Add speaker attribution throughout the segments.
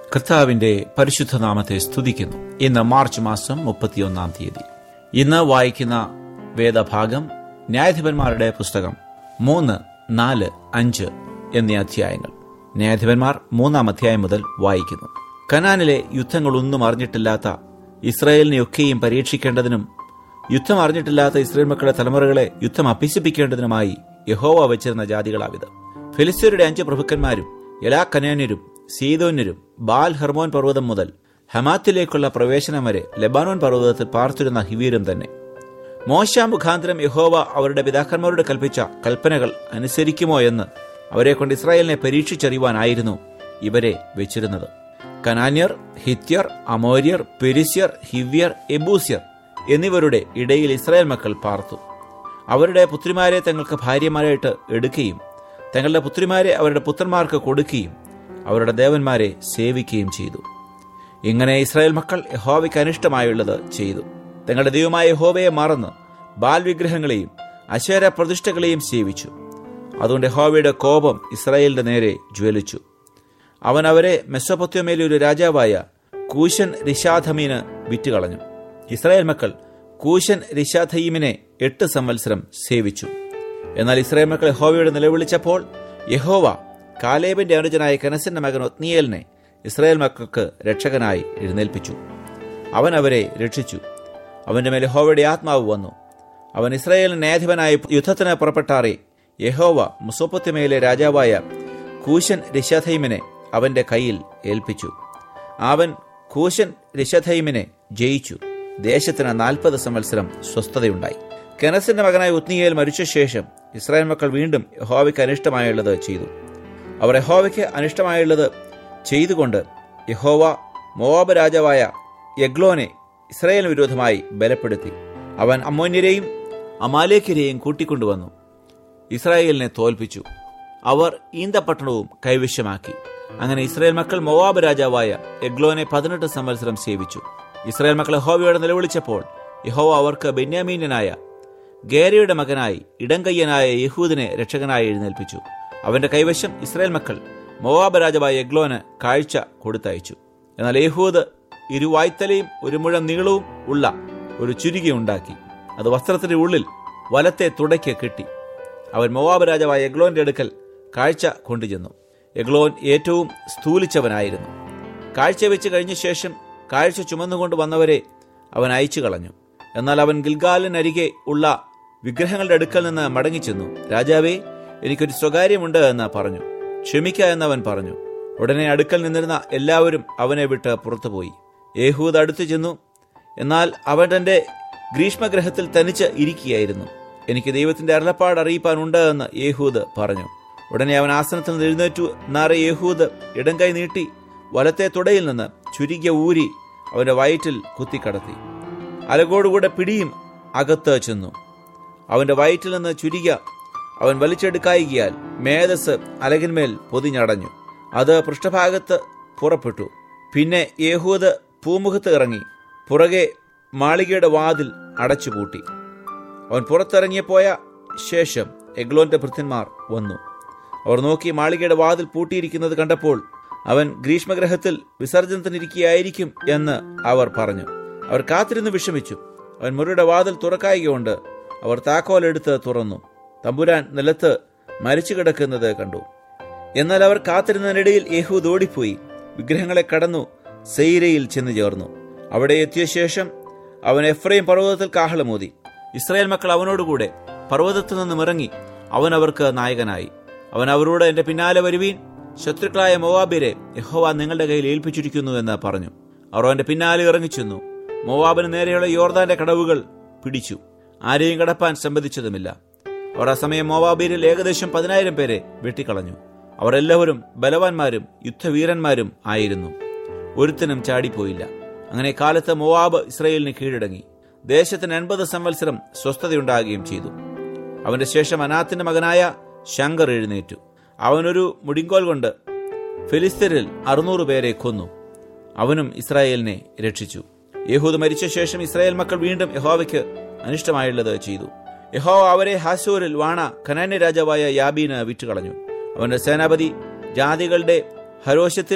Speaker 1: കർത്താവിന്റെ പരിശുദ്ധ നാമത്തെ സ്തുതിക്കുന്നു ഇന്ന് മാർച്ച് മാസം മുപ്പത്തിയൊന്നാം തീയതി ഇന്ന് വായിക്കുന്ന വേദഭാഗം ന്യായാധിപന്മാരുടെ പുസ്തകം മൂന്ന് നാല് അഞ്ച് എന്നീ അധ്യായങ്ങൾ ന്യായാധിപന്മാർ മൂന്നാം അധ്യായം മുതൽ വായിക്കുന്നു കനാനിലെ യുദ്ധങ്ങളൊന്നും അറിഞ്ഞിട്ടില്ലാത്ത ഇസ്രായേലിനെയൊക്കെയും പരീക്ഷിക്കേണ്ടതിനും യുദ്ധം അറിഞ്ഞിട്ടില്ലാത്ത ഇസ്രായേൽ മക്കളുടെ തലമുറകളെ യുദ്ധം അഭ്യസിപ്പിക്കേണ്ടതിനുമായി യഹോവ വെച്ചിരുന്ന ജാതികളാവിത് ഫിലിസ്തീനയുടെ അഞ്ച് പ്രഭുക്കന്മാരും എല്ലാ കനാന്യരും സീതോന്യരും ബാൽ ഹെർമോൻ പർവ്വതം മുതൽ ഹമാത്തിലേക്കുള്ള പ്രവേശനം വരെ ലെബാനോൻ പർവ്വതത്തിൽ പാർത്തിരുന്ന ഹിവീരും തന്നെ മോശ മുഖാന്തരം യഹോവ അവരുടെ പിതാക്കന്മാരോട് കൽപ്പിച്ച കൽപ്പനകൾ അനുസരിക്കുമോ എന്ന് അവരെ കൊണ്ട് ഇസ്രായേലിനെ പരീക്ഷിച്ചറിയുവാനായിരുന്നു ഇവരെ വെച്ചിരുന്നത് കനാന്യർ ഹിത്യർ അമോര്യർ പെരിസ്യർ ഹിവ്യർ എബൂസ്യർ എന്നിവരുടെ ഇടയിൽ ഇസ്രായേൽ മക്കൾ പാർത്തു അവരുടെ പുത്രിമാരെ തങ്ങൾക്ക് ഭാര്യമാരായിട്ട് എടുക്കുകയും തങ്ങളുടെ പുത്രിമാരെ അവരുടെ പുത്രന്മാർക്ക് കൊടുക്കുകയും അവരുടെ ദേവന്മാരെ സേവിക്കുകയും ചെയ്തു ഇങ്ങനെ ഇസ്രായേൽ മക്കൾ യഹോവയ്ക്ക് അനിഷ്ടമായുള്ളത് ചെയ്തു തങ്ങളുടെ ദൈവമായ യഹോവയെ മറന്ന് ബാൽ വിഗ്രഹങ്ങളെയും അശേര പ്രതിഷ്ഠകളെയും സേവിച്ചു അതുകൊണ്ട് യഹോവയുടെ കോപം ഇസ്രായേലിന്റെ നേരെ ജ്വലിച്ചു അവൻ അവരെ മെസ്സൊപ്പൊത്യമേലെ ഒരു രാജാവായ കൂശൻ റിഷാധമീന് വിറ്റുകളഞ്ഞു ഇസ്രായേൽ മക്കൾ കൂശൻ റിഷാധയീമിനെ എട്ട് സംവത്സരം സേവിച്ചു എന്നാൽ ഇസ്രായേൽ മക്കൾ യഹോവയോട് നിലവിളിച്ചപ്പോൾ യഹോവ കാലേബിന്റെ അനുജനായ കനസിന്റെ മകൻ ഒത്നിയേലിനെ ഇസ്രായേൽ മക്കൾക്ക് രക്ഷകനായി എഴുന്നേൽപ്പിച്ചു അവൻ അവരെ രക്ഷിച്ചു അവന്റെ മേൽ യഹോവയുടെ ആത്മാവ് വന്നു അവൻ ഇസ്രായേലിന് ന്യായാധിപനായി യുദ്ധത്തിന് പുറപ്പെട്ടാറെ യഹോവ മുസോപ്പത്തിമയിലെ രാജാവായ കൂശൻ രിഷഥൈമിനെ അവന്റെ കയ്യിൽ ഏൽപ്പിച്ചു അവൻ കൂശൻ രിഷഥൈമിനെ ജയിച്ചു ദേശത്തിന് നാൽപ്പത് സംവത്സരം സ്വസ്ഥതയുണ്ടായി കെനസിന്റെ മകനായ ഉത്നിയേൽ മരിച്ച ശേഷം ഇസ്രായേൽ മക്കൾ വീണ്ടും യഹോവയ്ക്ക് അനിഷ്ടമായുള്ളത് ചെയ്തു അവർ യഹോവയ്ക്ക് അനിഷ്ടമായുള്ളത് ചെയ്തുകൊണ്ട് യഹോവ മോവാബ് രാജാവായ യഗ്ലോനെ ഇസ്രായേൽ വിരോധമായി ബലപ്പെടുത്തി അവൻ അമ്മോന്യരെയും അമാലേക്കരെയും കൂട്ടിക്കൊണ്ടുവന്നു ഇസ്രായേലിനെ തോൽപ്പിച്ചു അവർ ഈന്തപട്ടണവും കൈവശമാക്കി അങ്ങനെ ഇസ്രായേൽ മക്കൾ മൊവാബ് രാജാവായ എഗ്ലോനെ പതിനെട്ട് സംവത്സരം സേവിച്ചു ഇസ്രായേൽ മക്കൾ യഹോവയോട് നിലവിളിച്ചപ്പോൾ യഹോവ അവർക്ക് ബെന്യാമീന്യനായ ഗേരയുടെ മകനായി ഇടംകയ്യനായ യഹൂദിനെ രക്ഷകനായി എഴുന്നേൽപ്പിച്ചു അവന്റെ കൈവശം ഇസ്രായേൽ മക്കൾ മൊവാബ് രാജാവായ എഗ്ലോന് കാഴ്ച കൊടുത്തയച്ചു എന്നാൽ യഹൂദ് ഇരുവായ്ത്തലയും ഒരു മുഴം നീളവും ഉള്ള ഒരു ചുരുകി ഉണ്ടാക്കി അത് വസ്ത്രത്തിന്റെ ഉള്ളിൽ വലത്തെ തുടയ്ക്ക് കെട്ടി അവൻ മൊവാബ് രാജാവായ എഗ്ലോന്റെ അടുക്കൽ കാഴ്ച കൊണ്ടുചെന്നു എഗ്ലോൻ ഏറ്റവും സ്ഥൂലിച്ചവനായിരുന്നു കാഴ്ച വെച്ച് കഴിഞ്ഞ ശേഷം കാഴ്ച ചുമന്നുകൊണ്ട് വന്നവരെ അവൻ അയച്ചു കളഞ്ഞു എന്നാൽ അവൻ ഗിൽഗാലിനരികെ ഉള്ള വിഗ്രഹങ്ങളുടെ അടുക്കൽ നിന്ന് മടങ്ങിച്ചെന്നു രാജാവേ എനിക്കൊരു സ്വകാര്യമുണ്ട് എന്ന് പറഞ്ഞു ക്ഷമിക്ക എന്നവൻ പറഞ്ഞു ഉടനെ അടുക്കൽ നിന്നിരുന്ന എല്ലാവരും അവനെ വിട്ട് പുറത്തുപോയി യേഹൂദ് അടുത്തു ചെന്നു എന്നാൽ അവൻ തന്റെ ഗ്രീഷ്മഗ്രഹത്തിൽ തനിച്ച് ഇരിക്കുകയായിരുന്നു എനിക്ക് ദൈവത്തിന്റെ അരുളപ്പാട് അറിയിപ്പാനുണ്ട് എന്ന് യേഹൂദ് പറഞ്ഞു ഉടനെ അവൻ ആസനത്തിൽ നിന്ന് എഴുന്നേറ്റു എന്നാറെ യേഹൂദ് ഇടം കൈ നീട്ടി വലത്തെ തുടയിൽ നിന്ന് ചുരുങ്ങിയ ഊരി അവന്റെ വയറ്റിൽ കുത്തിക്കടത്തി അലകോടുകൂടെ പിടിയും അകത്ത് ചെന്നു അവന്റെ വയറ്റിൽ നിന്ന് ചുരിക അവൻ വലിച്ചെടുക്കായികയാൽ മേധസ് അലകിന്മേൽ പൊതിഞ്ഞടഞ്ഞു അത് പൃഷ്ഠഭാഗത്ത് പുറപ്പെട്ടു പിന്നെ യേഹൂദ് പൂമുഖത്ത് ഇറങ്ങി പുറകെ മാളികയുടെ വാതിൽ അടച്ചുപൂട്ടി അവൻ പുറത്തിറങ്ങിയപ്പോയ ശേഷം എഗ്ലോന്റെ ഭൃത്യന്മാർ വന്നു അവർ നോക്കി മാളികയുടെ വാതിൽ പൂട്ടിയിരിക്കുന്നത് കണ്ടപ്പോൾ അവൻ ഗ്രീഷ്മഗ്രഹത്തിൽ വിസർജനത്തിനിരിക്കുകയായിരിക്കും എന്ന് അവർ പറഞ്ഞു അവർ കാത്തിരുന്ന് വിഷമിച്ചു അവൻ മുറിയുടെ വാതിൽ തുറക്കായികൊണ്ട് അവർ താക്കോലെടുത്ത് തുറന്നു തമ്പുരാൻ നിലത്ത് മരിച്ചു കിടക്കുന്നത് കണ്ടു എന്നാൽ അവർ കാത്തിരുന്നതിനിടയിൽ യഹൂദ് ഓടിപ്പോയി വിഗ്രഹങ്ങളെ കടന്നു സെയ്രയിൽ ചെന്നു ചേർന്നു അവിടെ എത്തിയ ശേഷം അവൻ എഫ്രൈം പർവ്വതത്തിൽ കാഹളമോതി ഇസ്രായേൽ മക്കൾ അവനോടുകൂടെ പർവ്വതത്തിൽ നിന്നും ഇറങ്ങി അവൻ അവർക്ക് നായകനായി അവൻ അവരോട് എന്റെ പിന്നാലെ വരുവീൻ ശത്രുക്കളായ മൊവാബിരെ യഹോവ നിങ്ങളുടെ കയ്യിൽ ഏൽപ്പിച്ചിരിക്കുന്നു എന്ന് പറഞ്ഞു അവർ അവന്റെ പിന്നാലെ ഇറങ്ങിച്ചെന്നു മൊവാബിന് നേരെയുള്ള യോർദാന്റെ കടവുകൾ പിടിച്ചു ആരെയും കടപ്പാൻ സമ്മതിച്ചതുമില്ല അവർ ആ സമയം മോവാബീരിൽ ഏകദേശം പതിനായിരം പേരെ വെട്ടിക്കളഞ്ഞു അവർ എല്ലാവരും ബലവാന്മാരും യുദ്ധവീരന്മാരും ആയിരുന്നു ഒരുത്തനും ചാടിപ്പോയില്ല അങ്ങനെ കാലത്ത് മോവാബ് ഇസ്രയേലിന് കീഴടങ്ങി ദേശത്തിന് എൺപത് സംവത്സരം സ്വസ്ഥതയുണ്ടാകുകയും ചെയ്തു അവന്റെ ശേഷം അനാത്തിന്റെ മകനായ ശങ്കർ എഴുന്നേറ്റു അവനൊരു മുടിങ്കോൽ കൊണ്ട് ഫിലിസ്തീനിൽ അറുന്നൂറ് പേരെ കൊന്നു അവനും ഇസ്രായേലിനെ രക്ഷിച്ചു യഹൂദ് മരിച്ച ശേഷം ഇസ്രായേൽ മക്കൾ വീണ്ടും യഹോവയ്ക്ക് അനിഷ്ടമായുള്ളത് ചെയ്തു യഹോവ അവരെ ഹാസൂരിൽ വാണ കനാന്യ രാജാവായ യാബീന് വിറ്റുകളഞ്ഞു അവന്റെ സേനാപതി ജാതികളുടെ ഹരോശത്തിൽ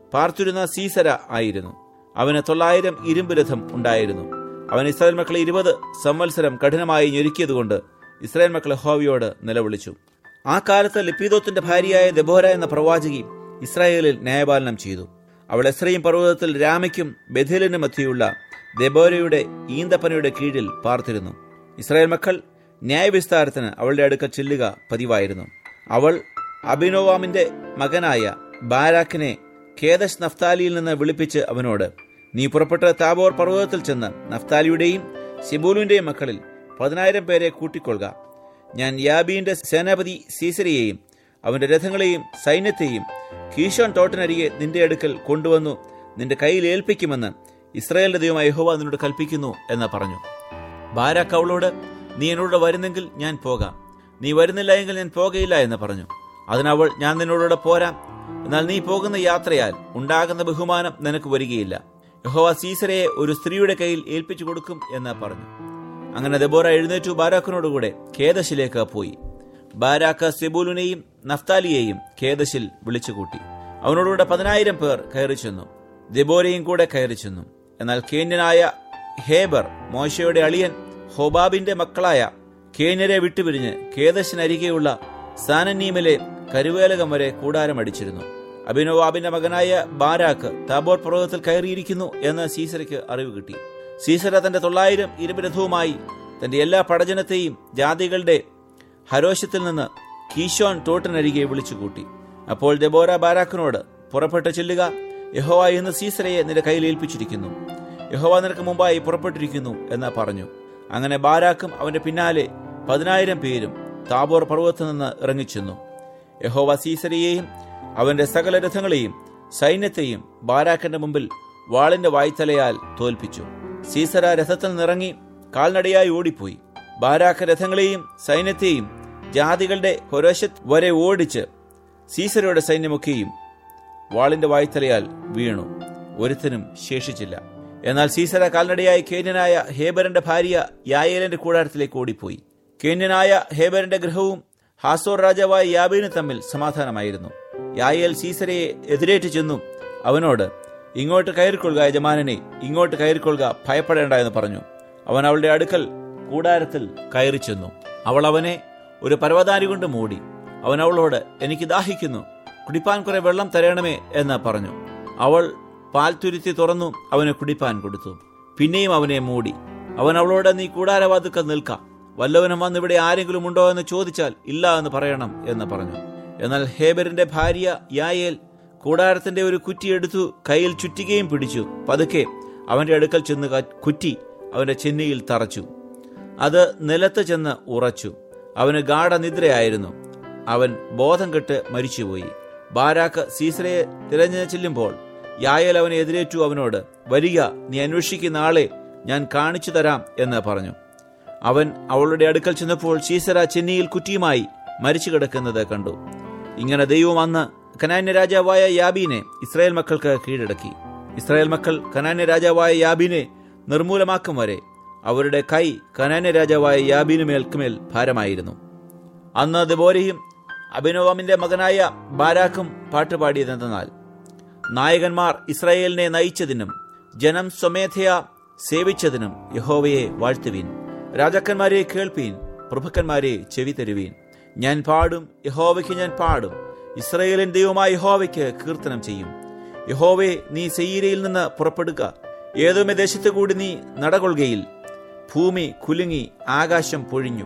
Speaker 1: പാർത്തിരുന്ന സീസര ആയിരുന്നു അവന് തൊള്ളായിരം ഇരുമ്പ് രഥം ഉണ്ടായിരുന്നു അവൻ ഇസ്രായേൽ മക്കളെ ഇരുപത് സംവത്സരം കഠിനമായി ഞെരുക്കിയതുകൊണ്ട് ഇസ്രായേൽ മക്കളെ ഹോവിയോട് നിലവിളിച്ചു ആ കാലത്ത് ലിപ്പീദോത്തിന്റെ ഭാര്യയായ ദബോര എന്ന പ്രവാചകി ഇസ്രായേലിൽ ന്യായപാലനം ചെയ്തു അവൾ എസ്രയും പർവ്വതത്തിൽ രാമയ്ക്കും ബഥേലിനും മധ്യയുള്ള ദബോരയുടെ ഈന്തപ്പനയുടെ കീഴിൽ പാർത്തിരുന്നു ഇസ്രായേൽ മക്കൾ ന്യായവിസ്താരത്തിന് അവളുടെ അടുക്കൽ ചെല്ലുക പതിവായിരുന്നു അവൾ അഭിനോവാമിന്റെ മകനായ ബാരാക്കിനെ കേദശ് നഫ്താലിയിൽ നിന്ന് വിളിപ്പിച്ച് അവനോട് നീ പുറപ്പെട്ട് താബോർ പർവ്വതത്തിൽ ചെന്ന് നഫ്താലിയുടെയും സിബൂലുവിന്റെയും മക്കളിൽ പതിനായിരം പേരെ കൂട്ടിക്കൊള്ളുക ഞാൻ യാബീന്റെ സേനാപതി സീസരയെയും അവന്റെ രഥങ്ങളെയും സൈന്യത്തെയും കീശോൻ തോട്ടിനരികെ നിന്റെ അടുക്കൽ കൊണ്ടുവന്നു നിന്റെ കയ്യിൽ ഏൽപ്പിക്കുമെന്ന് ഇസ്രായേലിന്റെ ദൈവമായ യഹോവ നിന്നോട് കൽപ്പിക്കുന്നു എന്ന് പറഞ്ഞു ബാരാക്ക് അവളോട് നീ എന്നോട് വരുന്നെങ്കിൽ ഞാൻ പോകാം നീ വരുന്നില്ല എങ്കിൽ ഞാൻ പോകയില്ല എന്ന് പറഞ്ഞു അതിനവൾ ഞാൻ നിന്നോടുകൂടെ പോരാം എന്നാൽ നീ പോകുന്ന യാത്രയാൽ ഉണ്ടാകുന്ന ബഹുമാനം നിനക്ക് വരികയില്ല യഹോവ സീസരയെ ഒരു സ്ത്രീയുടെ കയ്യിൽ ഏൽപ്പിച്ചു കൊടുക്കും എന്ന് പറഞ്ഞു അങ്ങനെ ദബോറ എഴുന്നേറ്റു ബാരാക്കിനോടുകൂടെ കേദശിലേക്ക് പോയി ബാരാക്ക് സെബൂലിനെയും നഫ്താലിയെയും കേദശിൽ വിളിച്ചുകൂട്ടി അവനോടുകൂടെ പതിനായിരം പേർ കയറി ചെന്നു ദബോരയും കൂടെ കയറി ചെന്നു എന്നാൽ കേന്യനായ ഹേബർ മോശയുടെ അളിയൻ ഹോബാബിന്റെ മക്കളായ കേന്യരെ വിട്ടുപിരിഞ്ഞ് കേദശിനരികെയുള്ള സാനന്നീമിലെ കരുവേലകം വരെ കൂടാരമടിച്ചിരുന്നു അഭിനവാബിന്റെ മകനായ ബാരാക്ക് താബോർ പർവ്വതത്തിൽ കയറിയിരിക്കുന്നു എന്ന് സീസരയ്ക്ക് അറിവ് കിട്ടി സീസര തന്റെ തൊള്ളായിരം ഇരുപരഥവുമായി തന്റെ എല്ലാ പടജനത്തെയും ജാതികളുടെ ഹരോശത്തിൽ നിന്ന് കീശോൻ തോട്ടിനരികെ വിളിച്ചുകൂട്ടി അപ്പോൾ ദബോര ബാരാക്കിനോട് പുറപ്പെട്ട് ചെല്ലുക യഹോവ ഇന്ന് സീസരയെ നിന്റെ കയ്യിൽ ഏൽപ്പിച്ചിരിക്കുന്നു യഹോവ നിനക്ക് മുമ്പായി പുറപ്പെട്ടിരിക്കുന്നു എന്ന് പറഞ്ഞു അങ്ങനെ ബാരാക്കും അവന്റെ പിന്നാലെ പതിനായിരം പേരും താബോർ പർവ്വതത്തിൽ നിന്ന് ഇറങ്ങിച്ചെന്നു യഹോവ സീസരയെയും അവന്റെ സകല രഥങ്ങളെയും സൈന്യത്തെയും ബാരാക്കിന്റെ മുമ്പിൽ വാളിന്റെ വായ്ത്തലയാൽ തോൽപ്പിച്ചു സീസര രഥത്തിൽ നിന്നിറങ്ങി കാൽനടയായി ഓടിപ്പോയി ബാരാക്ക് രഥങ്ങളെയും സൈന്യത്തെയും ജാതികളുടെ ഹൊരശത്ത് വരെ ഓടിച്ച് സീസരയുടെ സൈന്യമൊക്കെയും വാളിന്റെ വായ്ത്തലയാൽ വീണു ഒരുത്തനും ശേഷിച്ചില്ല എന്നാൽ സീസര കാൽനടയായി കേന്യനായ ഹേബറിന്റെ ഭാര്യ യായേലിന്റെ കൂടാരത്തിലേക്ക് ഓടിപ്പോയി കേന്യനായ ഹേബറിന്റെ ഗൃഹവും ഹാസോർ രാജാവായ യാബീനും തമ്മിൽ സമാധാനമായിരുന്നു യായേൽ സീസരയെ എതിരേറ്റ് ചെന്നു അവനോട് ഇങ്ങോട്ട് കയറിക്കൊള്ളുക യജമാനനെ ഇങ്ങോട്ട് കയറിക്കൊള്ളുക ഭയപ്പെടേണ്ട എന്ന് പറഞ്ഞു അവൻ അവളുടെ അടുക്കൽ കൂടാരത്തിൽ കയറി ചെന്നു അവൾ അവനെ ഒരു പർവ്വതാരി കൊണ്ട് മൂടി അവൻ അവളോട് എനിക്ക് ദാഹിക്കുന്നു കുടിപ്പാൻ കുറെ വെള്ളം തരണമേ എന്ന് പറഞ്ഞു അവൾ പാൽ തുരുത്തി തുറന്നു അവന് കുടിപ്പാൻ കൊടുത്തു പിന്നെയും അവനെ മൂടി അവൻ അവളോട് നീ കൂടാരവാതുക്കൽ നിൽക്കാം വല്ലവനും വന്ന് ഇവിടെ ആരെങ്കിലും ഉണ്ടോ എന്ന് ചോദിച്ചാൽ ഇല്ല എന്ന് പറയണം എന്ന് പറഞ്ഞു എന്നാൽ ഹേബറിന്റെ ഭാര്യ യായേൽ കൂടാരത്തിന്റെ ഒരു കുറ്റി എടുത്തു കയ്യിൽ ചുറ്റികയും പിടിച്ചു പതുക്കെ അവന്റെ അടുക്കൽ ചെന്ന് ക- കുറ്റി അവന്റെ ചെന്നിയിൽ തറച്ചു അത് നിലത്ത് ചെന്ന് ഉറച്ചു അവന് ഗാഠനിദ്രയായിരുന്നു അവൻ ബോധം കെട്ട് മരിച്ചുപോയി ബാരാക്ക് സീസരയെ തിരഞ്ഞു ചെല്ലുമ്പോൾ യായൽ അവനെ എതിരേറ്റു അവനോട് വരിക നീ അന്വേഷിക്കുന്ന ആളെ ഞാൻ കാണിച്ചു തരാം എന്ന് പറഞ്ഞു അവൻ അവളുടെ അടുക്കൽ ചെന്നപ്പോൾ സീസര ചെന്നിയിൽ കുറ്റിയുമായി മരിച്ചു കിടക്കുന്നത് കണ്ടു ഇങ്ങനെ ദൈവം അന്ന് കനാന്യ രാജാവായ യാബീനെ ഇസ്രായേൽ മക്കൾക്ക് കീഴടക്കി ഇസ്രായേൽ മക്കൾ കനാന്യ രാജാവായ യാബീനെ നിർമൂലമാക്കും വരെ അവരുടെ കൈ കനാന്യ രാജാവായ യാബീനു മേൽക്കുമേൽ ഭാരമായിരുന്നു അന്ന് ദബോരയും അഭിനോവാമിന്റെ മകനായ ബാരാക്കും പാട്ടുപാടിയതെന്നാൽ നായകന്മാർ ഇസ്രായേലിനെ നയിച്ചതിനും ജനം സ്വമേധയാ സേവിച്ചതിനും യഹോവയെ വാഴ്ത്തുവീൻ രാജാക്കന്മാരെ കേൾപ്പീൻ പ്രഭുക്കന്മാരെ ചെവി തരുവീൻ ഞാൻ പാടും യഹോവയ്ക്ക് ഞാൻ പാടും ഇസ്രായേലിൻ ദൈവമായ യഹോവയ്ക്ക് കീർത്തനം ചെയ്യും യഹോവേ നീ സെയ്യരയിൽ നിന്ന് പുറപ്പെടുക ഏതോമെ ദേശത്തു കൂടി നീ നടകൊള്ളുകയിൽ ഭൂമി കുലുങ്ങി ആകാശം പൊഴിഞ്ഞു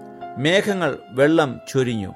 Speaker 1: മേഘങ്ങൾ വെള്ളം ചൊരിഞ്ഞു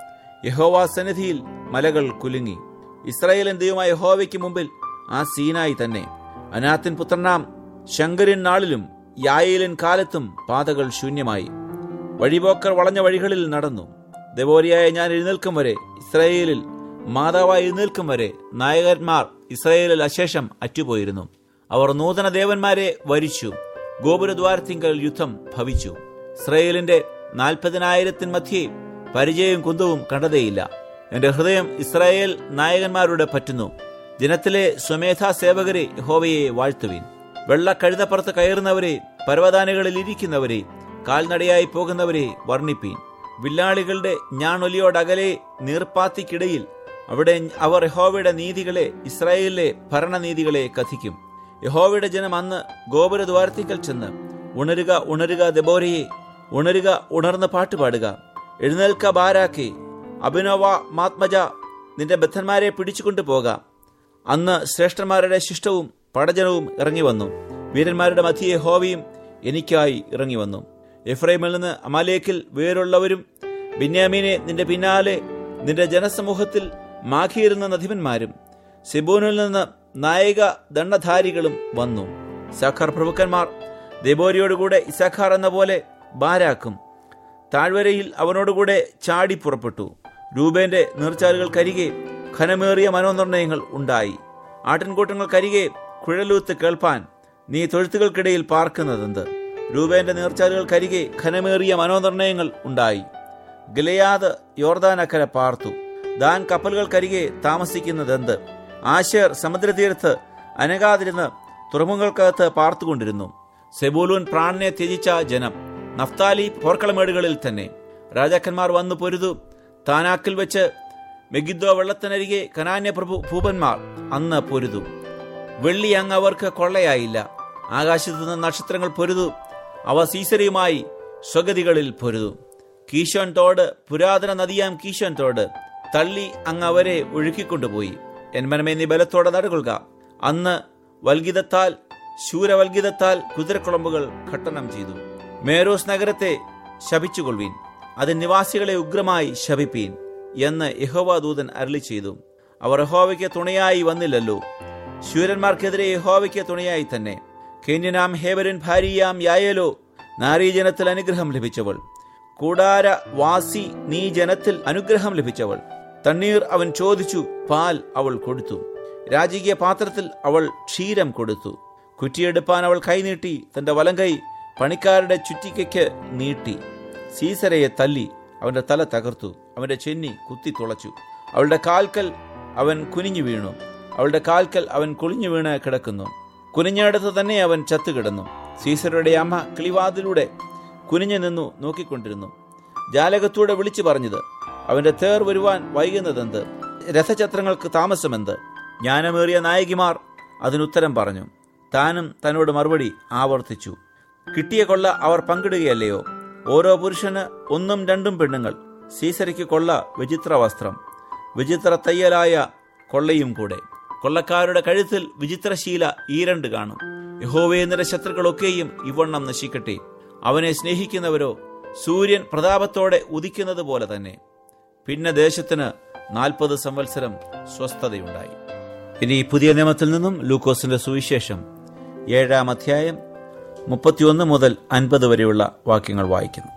Speaker 1: യഹോവ സന്നിധിയിൽ മലകൾ കുലുങ്ങി ഇസ്രായേലിൻ ദൈവമായ യഹോവയ്ക്ക് മുമ്പിൽ ആ സീനായി തന്നെ അനാത്തിൻ പുത്രനാം ശങ്കരൻ നാളിലും യായേലിൻ കാലത്തും പാതകൾ ശൂന്യമായി വഴിപോക്കർ വളഞ്ഞ വഴികളിൽ നടന്നു ദബോരിയായ ഞാൻ എഴുന്നേൽക്കും വരെ ഇസ്രായേലിൽ മാതാവായി എഴുന്നേൽക്കും വരെ നായകന്മാർ ഇസ്രായേലിൽ അശേഷം അറ്റുപോയിരുന്നു അവർ നൂതന ദേവന്മാരെ വരിച്ചു ഗോപുരദ്വാരത്തിങ്കൽ യുദ്ധം ഭവിച്ചു ഇസ്രായേലിന്റെ നാൽപ്പതിനായിരത്തിൻ മധ്യേ പരിചയവും കുന്തവും കണ്ടതേയില്ല എന്റെ ഹൃദയം ഇസ്രായേൽ നായകന്മാരുടെ പറ്റുന്നു ദിനത്തിലെ സ്വമേധാ സേവകരെ യഹോവയെ വാഴ്ത്തുവിൻ വെള്ളക്കഴുതപ്പുറത്ത് കയറുന്നവരെ പർവ്വതാനുകളിൽ ഇരിക്കുന്നവരെ കാൽനടയായി പോകുന്നവരെ വർണ്ണിപ്പീൻ വില്ലാളികളുടെ ഞാണൊലിയോടകലെ നീർപ്പാത്തിക്കിടയിൽ അവിടെ അവർ യഹോവയുടെ നീതികളെ ഇസ്രായേലിലെ ഭരണനീതികളെ കഥിക്കും യഹോവയുടെ ജനം അന്ന് ഗോപുരദ്വാരത്തിക്കൽ ചെന്ന് ഉണരുക ഉണരുക ദബോരയെ ഉണരുക ഉണർന്ന് പാട്ടുപാടുക എഴുന്നേൽക്ക ബാരാക്കെ അഭിനവ മാത്മജ നിന്റെ ബദ്ധന്മാരെ പിടിച്ചുകൊണ്ടു പോകാം അന്ന് ശ്രേഷ്ഠന്മാരുടെ ശിഷ്ടവും പടജനവും ഇറങ്ങി വന്നു വീരന്മാരുടെ മധ്യയെ ഹോവിയും എനിക്കായി ഇറങ്ങി വന്നു എഫ്രൈമിൽ നിന്ന് അമാലേക്കിൽ വേറുള്ളവരും ബിന്യാമീനെ നിന്റെ പിന്നാലെ നിന്റെ ജനസമൂഹത്തിൽ മാഖീരുന്ന നദിവന്മാരും സിബൂനിൽ നിന്ന് നായിക ദണ്ഡധാരികളും വന്നു സഖർ പ്രഭുക്കന്മാർ ദെബോരിയോടുകൂടെ ഇസഖാർ എന്ന പോലെ ബാരാക്കും താഴ്വരയിൽ അവനോടുകൂടെ ചാടി പുറപ്പെട്ടു രൂപേന്റെ നീർച്ചാലുകൾക്കരികെ ഘനമേറിയ മനോനിർണയങ്ങൾ ഉണ്ടായി ആട്ടിൻകൂട്ടങ്ങൾക്കരികെ കുഴലൂത്ത് കേൾപ്പാൻ നീ തൊഴുത്തുകൾക്കിടയിൽ പാർക്കുന്നതെന്ത് രൂപേന്റെ നീർച്ചാലുകൾക്കരികെ ഘനമേറിയ മനോനിർണയങ്ങൾ ഉണ്ടായി ഗലയാദ് യോർദാനക്കര പാർത്തു ദാൻ കപ്പലുകൾക്കരികെ താമസിക്കുന്നതെന്ത് ആശേർ സമുദ്രതീരത്ത് അനകാതിരുന്ന് തുറമുഖങ്ങൾക്കകത്ത് പാർത്തുകൊണ്ടിരുന്നു സെബൂലൂൻ പ്രാണനെ ത്യജിച്ച ജനം നഫ്താലി പോർക്കളമേടുകളിൽ തന്നെ രാജാക്കന്മാർ വന്നു പൊരുതു താനാക്കിൽ വെച്ച് മെഗിദ്ദോ വെള്ളത്തിനരികെ കനാന്യ പ്രഭു ഭൂപന്മാർ അന്ന് പൊരുതു വെള്ളി അങ്ങ് അവർക്ക് കൊള്ളയായില്ല ആകാശത്തു നിന്ന് നക്ഷത്രങ്ങൾ പൊരുതു അവ സീസറിയുമായി സ്വഗതികളിൽ പൊരുതു കീശോൻ തോട് പുരാതന നദിയാം കീശോൻ തോട് തള്ളി അങ്ങ് അവരെ ഒഴുക്കിക്കൊണ്ടുപോയി എന്മനമേ നീ ബലത്തോടെ നടകൊള്ളുക അന്ന് വൽഗിതത്താൽ ശൂരവൽഗിതത്താൽ കുതിരക്കുളമ്പുകൾ ഘട്ടനം ചെയ്തു മേരോസ് നഗരത്തെ ശപിച്ചുകൊള്ളുവീൻ അതിൻ നിവാസികളെ ഉഗ്രമായി ശപിപ്പീൻ എന്ന് യഹോവ ദൂതൻ അരളി ചെയ്തു അവർ യഹോവയ്ക്ക് തുണയായി വന്നില്ലല്ലോ ശൂരന്മാർക്കെതിരെ യഹോവയ്ക്ക് തുണയായി തന്നെ കേന്യനാം ഹേബരൻ ഭാര്യയാം യായലോ നാരീജനത്തിൽ അനുഗ്രഹം ലഭിച്ചവൾ കൂടാര വാസി നീ ജനത്തിൽ അനുഗ്രഹം ലഭിച്ചവൾ തണ്ണീർ അവൻ ചോദിച്ചു പാൽ അവൾ കൊടുത്തു രാജകീയ പാത്രത്തിൽ അവൾ ക്ഷീരം കൊടുത്തു കുറ്റിയെടുപ്പാൻ അവൾ കൈനീട്ടി തന്റെ വലങ്കൈ പണിക്കാരുടെ ചുറ്റിക്കയ്ക്ക് നീട്ടി സീസരയെ തല്ലി അവന്റെ തല തകർത്തു അവന്റെ ചെന്നി കുത്തി തുളച്ചു അവളുടെ കാൽക്കൽ അവൻ കുനിഞ്ഞു വീണു അവളുടെ കാൽക്കൽ അവൻ കുളിഞ്ഞു വീണ് കിടക്കുന്നു കുനിഞ്ഞടുത്ത് തന്നെ അവൻ ചത്തുകിടന്നു സീസരയുടെ അമ്മ കിളിവാതിലൂടെ കുനിഞ്ഞു നിന്നു നോക്കിക്കൊണ്ടിരുന്നു ജാലകത്തൂടെ വിളിച്ചു പറഞ്ഞത് അവന്റെ തേർ വരുവാൻ വൈകുന്നതെന്ത് രഥചത്രങ്ങൾക്ക് താമസമെന്ത് ജ്ഞാനമേറിയ നായകിമാർ അതിനുത്തരം പറഞ്ഞു താനും തന്നോട് മറുപടി ആവർത്തിച്ചു കിട്ടിയ കൊള്ള അവർ പങ്കിടുകയല്ലയോ ഓരോ പുരുഷന് ഒന്നും രണ്ടും പെണ്ണുങ്ങൾ സീസരയ്ക്ക് കൊള്ള വിചിത്ര വസ്ത്രം വിചിത്ര തയ്യലായ കൊള്ളയും കൂടെ കൊള്ളക്കാരുടെ കഴുത്തിൽ വിചിത്രശീല ഈരണ്ട് കാണും യഹോവേ നിന്റെ ശത്രുക്കളൊക്കെയും ഇവണ്ണം നശിക്കട്ടെ അവനെ സ്നേഹിക്കുന്നവരോ സൂര്യൻ പ്രതാപത്തോടെ ഉദിക്കുന്നത് പോലെ തന്നെ പിന്നെ ദേശത്തിന് നാൽപ്പത് സംവത്സരം സ്വസ്ഥതയുണ്ടായി ഇനി പുതിയ നിയമത്തിൽ നിന്നും ലൂക്കോസിന്റെ സുവിശേഷം ഏഴാം അധ്യായം മുപ്പത്തിയൊന്ന് മുതൽ അൻപത് വരെയുള്ള വാക്യങ്ങൾ വായിക്കുന്നു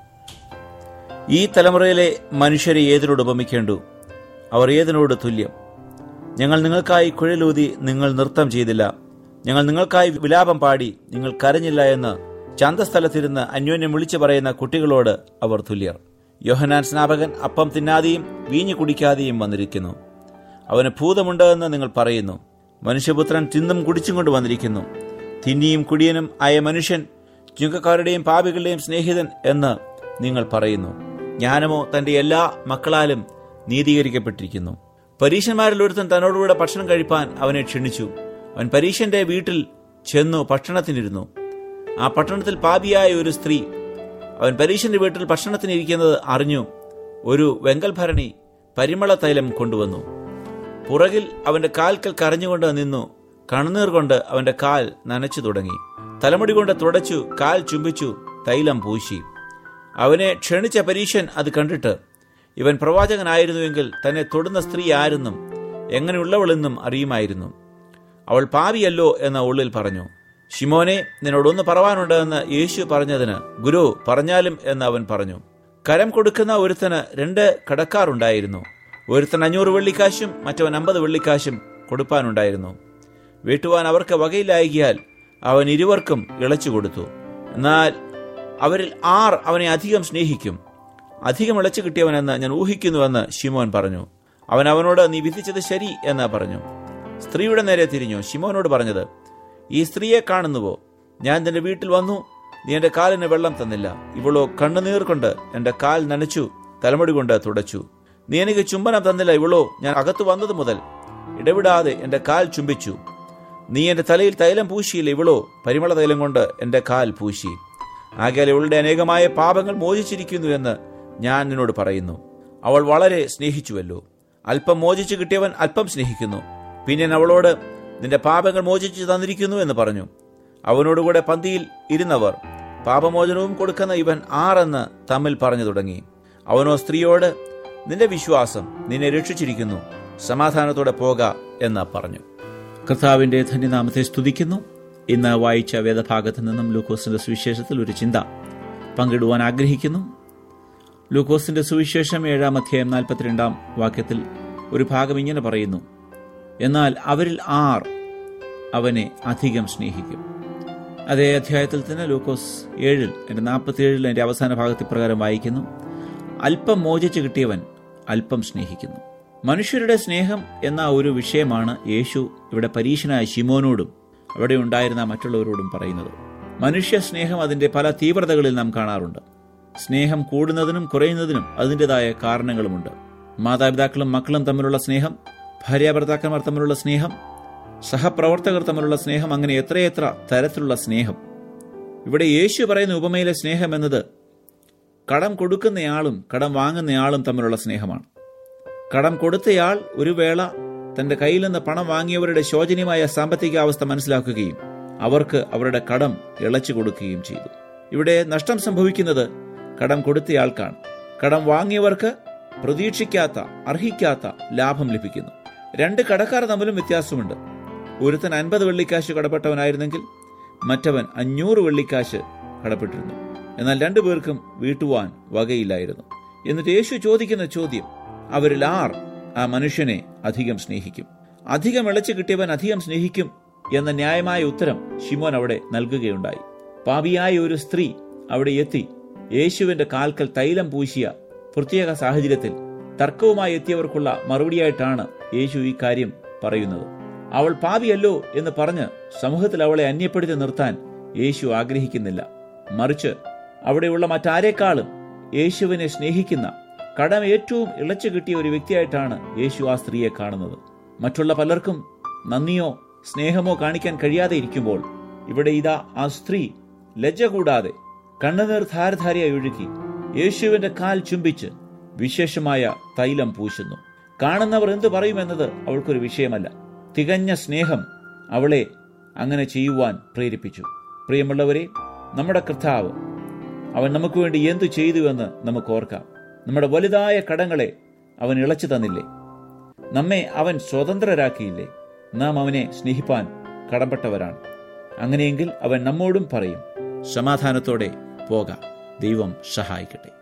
Speaker 1: ഈ തലമുറയിലെ മനുഷ്യരെ ഏതിനോട് ഉപമിക്കേണ്ടു അവർ ഏതിനോട് തുല്യം ഞങ്ങൾ നിങ്ങൾക്കായി കുഴലൂതി നിങ്ങൾ നൃത്തം ചെയ്തില്ല ഞങ്ങൾ നിങ്ങൾക്കായി വിലാപം പാടി നിങ്ങൾ കരഞ്ഞില്ല എന്ന് ചന്തസ്ഥലത്തിരുന്ന് അന്യോന്യം വിളിച്ചു പറയുന്ന കുട്ടികളോട് അവർ തുല്യർ യോഹനാൻ സ്നാപകൻ അപ്പം തിന്നാതെയും വീഞ്ഞു കുടിക്കാതെയും വന്നിരിക്കുന്നു അവന് ഭൂതമുണ്ട് എന്ന് നിങ്ങൾ പറയുന്നു മനുഷ്യപുത്രൻ തിന്നും കുടിച്ചും കൊണ്ട് വന്നിരിക്കുന്നു തിന്നിയും കുടിയനും ആയ മനുഷ്യൻ ചുങ്കക്കാരുടെയും പാപികളുടെയും സ്നേഹിതൻ എന്ന് നിങ്ങൾ പറയുന്നു ജ്ഞാനമോ തന്റെ എല്ലാ മക്കളാലും നീതീകരിക്കപ്പെട്ടിരിക്കുന്നു പരീശന്മാരിൽ ഒരുത്തൻ തന്നോടുകൂടെ ഭക്ഷണം കഴിപ്പാൻ അവനെ ക്ഷണിച്ചു അവൻ പരീശന്റെ വീട്ടിൽ ചെന്നു ഭക്ഷണത്തിനിരുന്നു ആ പട്ടണത്തിൽ പാപിയായ ഒരു സ്ത്രീ അവൻ പരീശന്റെ വീട്ടിൽ ഭക്ഷണത്തിനിരിക്കുന്നത് അറിഞ്ഞു ഒരു വെങ്കൽ ഭരണി പരിമള തൈലം കൊണ്ടുവന്നു പുറകിൽ അവന്റെ കാൽക്കൽ കരഞ്ഞുകൊണ്ട് നിന്നു കണ്ണുനീർ കൊണ്ട് അവന്റെ കാൽ നനച്ചു തുടങ്ങി തലമുടി കൊണ്ട് തുടച്ചു കാൽ ചുംബിച്ചു തൈലം പൂശി അവനെ ക്ഷണിച്ച പരീശൻ അത് കണ്ടിട്ട് ഇവൻ പ്രവാചകനായിരുന്നുവെങ്കിൽ തന്നെ തൊടുന്ന സ്ത്രീ ആരെന്നും എങ്ങനെയുള്ളവളെന്നും അറിയുമായിരുന്നു അവൾ പാവിയല്ലോ എന്ന് ഉള്ളിൽ പറഞ്ഞു ഷിമോനെ നിന്നോടൊന്ന് പറവാനുണ്ട് എന്ന് യേശു പറഞ്ഞതിന് ഗുരു പറഞ്ഞാലും എന്ന് അവൻ പറഞ്ഞു കരം കൊടുക്കുന്ന ഒരുത്തന് രണ്ട് കടക്കാറുണ്ടായിരുന്നു ഒരുത്തൻ അഞ്ഞൂറ് വെള്ളിക്കാശും മറ്റവൻ അമ്പത് വെള്ളിക്കാശും കൊടുപ്പാനുണ്ടായിരുന്നു വീട്ടുവാൻ അവർക്ക് വകയിലായികയാൽ അവൻ ഇരുവർക്കും ഇളച്ചു കൊടുത്തു എന്നാൽ അവരിൽ ആർ അവനെ അധികം സ്നേഹിക്കും അധികം ഇളച്ചു കിട്ടിയവനെന്ന് ഞാൻ ഊഹിക്കുന്നുവെന്ന് ഷിമോൻ പറഞ്ഞു അവൻ അവനോട് നീ വിധിച്ചത് ശരി എന്ന് പറഞ്ഞു സ്ത്രീയുടെ നേരെ തിരിഞ്ഞു ഷിമോനോട് പറഞ്ഞത് ഈ സ്ത്രീയെ കാണുന്നുവോ ഞാൻ നിന്റെ വീട്ടിൽ വന്നു നീ എന്റെ കാലിന് വെള്ളം തന്നില്ല ഇവളോ കണ്ണുനീർ കൊണ്ട് എന്റെ കാൽ നനച്ചു തലമുടി കൊണ്ട് തുടച്ചു നീ എനിക്ക് ചുംബനം തന്നില്ല ഇവളോ ഞാൻ അകത്തു വന്നത് മുതൽ ഇടവിടാതെ എന്റെ കാൽ ചുംബിച്ചു നീ എന്റെ തലയിൽ തൈലം പൂശിയില്ല ഇവളോ പരിമള തൈലം കൊണ്ട് എന്റെ കാൽ പൂശി ആകയാൽ ഇവളുടെ അനേകമായ പാപങ്ങൾ മോചിച്ചിരിക്കുന്നു എന്ന് ഞാൻ നിന്നോട് പറയുന്നു അവൾ വളരെ സ്നേഹിച്ചുവല്ലോ അല്പം മോചിച്ചു കിട്ടിയവൻ അല്പം സ്നേഹിക്കുന്നു പിന്നെ ഞാൻ അവളോട് നിന്റെ പാപങ്ങൾ മോചിച്ചു തന്നിരിക്കുന്നു എന്ന് പറഞ്ഞു അവനോടുകൂടെ പന്തിയിൽ ഇരുന്നവർ പാപമോചനവും കൊടുക്കുന്ന ഇവൻ ആറെന്ന് തമ്മിൽ പറഞ്ഞു തുടങ്ങി അവനോ സ്ത്രീയോട് നിന്റെ വിശ്വാസം നിന്നെ രക്ഷിച്ചിരിക്കുന്നു സമാധാനത്തോടെ പോക എന്ന് പറഞ്ഞു കർത്താവിന്റെ ധന്യനാമത്തെ സ്തുതിക്കുന്നു ഇന്ന് വായിച്ച വേദഭാഗത്ത് നിന്നും ലൂക്കോസിന്റെ സുവിശേഷത്തിൽ ഒരു ചിന്ത പങ്കിടുവാൻ ആഗ്രഹിക്കുന്നു ലൂക്കോസിന്റെ സുവിശേഷം ഏഴാം അധ്യായം നാൽപ്പത്തിരണ്ടാം വാക്യത്തിൽ ഒരു ഭാഗം ഇങ്ങനെ പറയുന്നു എന്നാൽ അവരിൽ ആർ അവനെ അധികം സ്നേഹിക്കും അതേ അധ്യായത്തിൽ തന്നെ ലൂക്കോസ് ഏഴിൽ എൻ്റെ നാൽപ്പത്തിയേഴിൽ എൻ്റെ അവസാന ഭാഗത്ത് ഇപ്രകാരം വായിക്കുന്നു അല്പം മോചിച്ച് കിട്ടിയവൻ അല്പം സ്നേഹിക്കുന്നു മനുഷ്യരുടെ സ്നേഹം എന്ന ഒരു വിഷയമാണ് യേശു ഇവിടെ പരീക്ഷനായ ശിമോനോടും അവിടെ ഉണ്ടായിരുന്ന മറ്റുള്ളവരോടും പറയുന്നത് മനുഷ്യ സ്നേഹം അതിൻ്റെ പല തീവ്രതകളിൽ നാം കാണാറുണ്ട് സ്നേഹം കൂടുന്നതിനും കുറയുന്നതിനും അതിൻ്റെതായ കാരണങ്ങളുമുണ്ട് മാതാപിതാക്കളും മക്കളും തമ്മിലുള്ള സ്നേഹം ഭാര്യാഭർത്താക്കന്മാർ തമ്മിലുള്ള സ്നേഹം സഹപ്രവർത്തകർ തമ്മിലുള്ള സ്നേഹം അങ്ങനെ എത്രയെത്ര തരത്തിലുള്ള സ്നേഹം ഇവിടെ യേശു പറയുന്ന ഉപമയിലെ സ്നേഹം എന്നത് കടം കൊടുക്കുന്നയാളും കടം വാങ്ങുന്നയാളും തമ്മിലുള്ള സ്നേഹമാണ് കടം കൊടുത്തയാൾ ഒരു വേള തന്റെ കയ്യിൽ നിന്ന് പണം വാങ്ങിയവരുടെ ശോചനീയമായ സാമ്പത്തികാവസ്ഥ മനസ്സിലാക്കുകയും അവർക്ക് അവരുടെ കടം ഇളച്ചു കൊടുക്കുകയും ചെയ്തു ഇവിടെ നഷ്ടം സംഭവിക്കുന്നത് കടം കൊടുത്തയാൾക്കാണ് കടം വാങ്ങിയവർക്ക് പ്രതീക്ഷിക്കാത്ത അർഹിക്കാത്ത ലാഭം ലഭിക്കുന്നു രണ്ട് കടക്കാർ തമ്മിലും വ്യത്യാസമുണ്ട് ഒരുത്തൻ അൻപത് വെള്ളിക്കാശ് കടപ്പെട്ടവനായിരുന്നെങ്കിൽ മറ്റവൻ അഞ്ഞൂറ് വെള്ളിക്കാശ് കടപ്പെട്ടിരുന്നു എന്നാൽ രണ്ടു പേർക്കും വീട്ടുവാൻ വകയില്ലായിരുന്നു എന്നിട്ട് യേശു ചോദിക്കുന്ന ചോദ്യം അവരിൽ ആർ ആ മനുഷ്യനെ അധികം സ്നേഹിക്കും അധികം ഇളച്ചു കിട്ടിയവൻ അധികം സ്നേഹിക്കും എന്ന ന്യായമായ ഉത്തരം ഷിമോൻ അവിടെ നൽകുകയുണ്ടായി പാപിയായ ഒരു സ്ത്രീ അവിടെ എത്തി യേശുവിന്റെ കാൽക്കൽ തൈലം പൂശിയ പ്രത്യേക സാഹചര്യത്തിൽ തർക്കവുമായി എത്തിയവർക്കുള്ള മറുപടിയായിട്ടാണ് യേശു ഈ കാര്യം പറയുന്നത് അവൾ പാപിയല്ലോ എന്ന് പറഞ്ഞ് സമൂഹത്തിൽ അവളെ അന്യപ്പെടുത്തി നിർത്താൻ യേശു ആഗ്രഹിക്കുന്നില്ല മറിച്ച് അവിടെയുള്ള മറ്റാരേക്കാളും യേശുവിനെ സ്നേഹിക്കുന്ന കടം ഏറ്റവും ഇളച്ചു കിട്ടിയ ഒരു വ്യക്തിയായിട്ടാണ് യേശു ആ സ്ത്രീയെ കാണുന്നത് മറ്റുള്ള പലർക്കും നന്ദിയോ സ്നേഹമോ കാണിക്കാൻ കഴിയാതെ ഇരിക്കുമ്പോൾ ഇവിടെ ഇതാ ആ സ്ത്രീ ലജ്ജ കൂടാതെ കണ്ണുനീർ ധാരധാരയായി ഒഴുകി യേശുവിന്റെ കാൽ ചുംബിച്ച് വിശേഷമായ തൈലം പൂശുന്നു കാണുന്നവർ എന്തു പറയുമെന്നത് അവൾക്കൊരു വിഷയമല്ല തികഞ്ഞ സ്നേഹം അവളെ അങ്ങനെ ചെയ്യുവാൻ പ്രേരിപ്പിച്ചു പ്രിയമുള്ളവരെ നമ്മുടെ കർത്താവ് അവൻ നമുക്ക് വേണ്ടി എന്തു ചെയ്തുവെന്ന് നമുക്ക് ഓർക്കാം നമ്മുടെ വലുതായ കടങ്ങളെ അവൻ ഇളച്ചു തന്നില്ലേ നമ്മെ അവൻ സ്വതന്ത്രരാക്കിയില്ലേ നാം അവനെ സ്നേഹിപ്പാൻ കടപ്പെട്ടവരാണ് അങ്ങനെയെങ്കിൽ അവൻ നമ്മോടും പറയും സമാധാനത്തോടെ പോകാം ദൈവം സഹായിക്കട്ടെ